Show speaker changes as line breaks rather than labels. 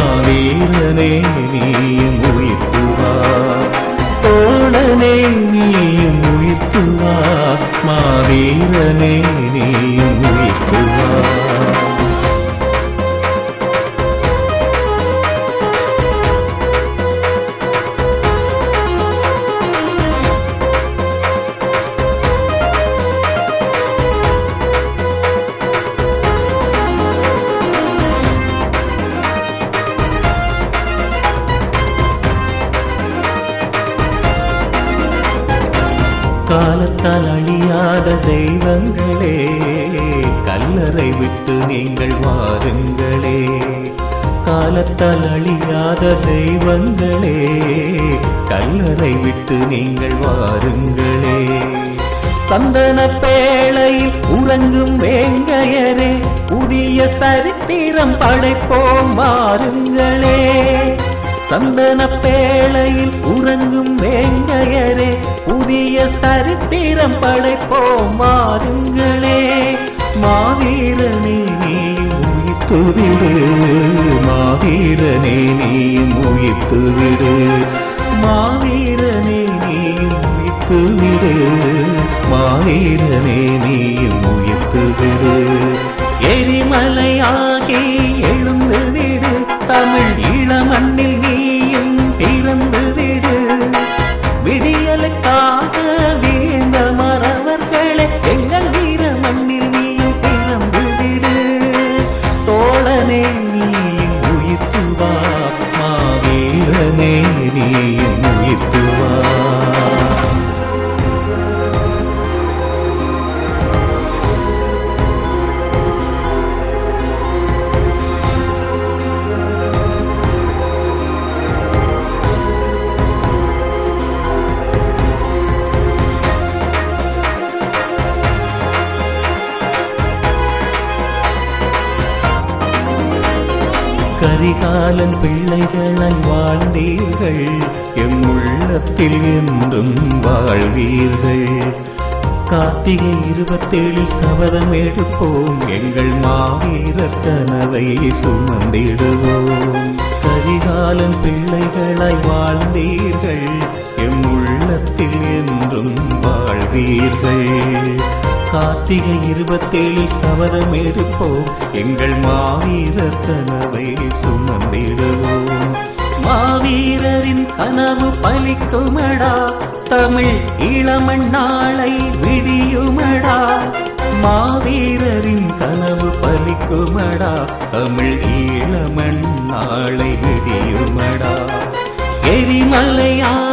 மாவீரனே நீயும் உயிர்த்துவா தோழனே நீயும் உயிர்த்துவா மாவீரனே நீயும் உயிர்த்துவா காலத்தால் அழியாத தெய்வங்களே கல்லறை விட்டு நீங்கள் வாருங்களே காலத்தால் அழியாத தெய்வங்களே கல்லறை விட்டு நீங்கள் வாருங்களே சந்தன பேழையில் உறங்கும் வேங்கையரே புதிய சரித்திரம் படைப்போம் வாருங்களே சந்தன பேழையில் உறங்கும் வேங்கையரே புதிய சரித்திரம் படைப்போம் வாருங்களே மாவீரனே நீயும் உயிர்த்துவிடு மாவீரனே நீயும் உயிர்த்துவிடு மாவீரனே நீயும் உயிர்த்துவிடு மாவீரனே நீயும் உயிர்த்துவிடு எரிமலையாகி எழுந்து விடு தமிழ் இளமண்ணில் நீயும் பிறந்து விடு விடியலுக்காக வீழ்ந்த மறவர்களே எங்கள் வீர மண்ணில் நீயும் பிறந்து விடு தோழனே நீயும் உயிர்த்துவா மாவீரனே நீயும் உயிர்த்துவா கரிகாலன் பிள்ளைகளாய் வாழ்ந்தீர்கள் எம் உள்ளத்தில் என்றும் வாழ்வீர்கள் கார்த்திகை இருபத்தேழில் சபதம் எடுப்போம் எங்கள் மாவீரர் கனவை சுமந்திடுவோம் கரிகாலன் பிள்ளைகளாய் வாழ்ந்தீர்கள் எம் உள்ளத்தில் என்றும் வாழ்வீர்கள் கார்த்திகை இருபத்தேழில் சபதம் எடுப்போம் எங்கள் மாவீரர் கனவை சுமந்திடுவோம் மாவீரரின் கனவு பலிக்குமடா தமிழ் இளமண் நாளை விடியுமடா மாவீரரின் கனவு பலிக்குமடா தமிழ் ஈழமண் நாளை விடியுமடா எரிமலையா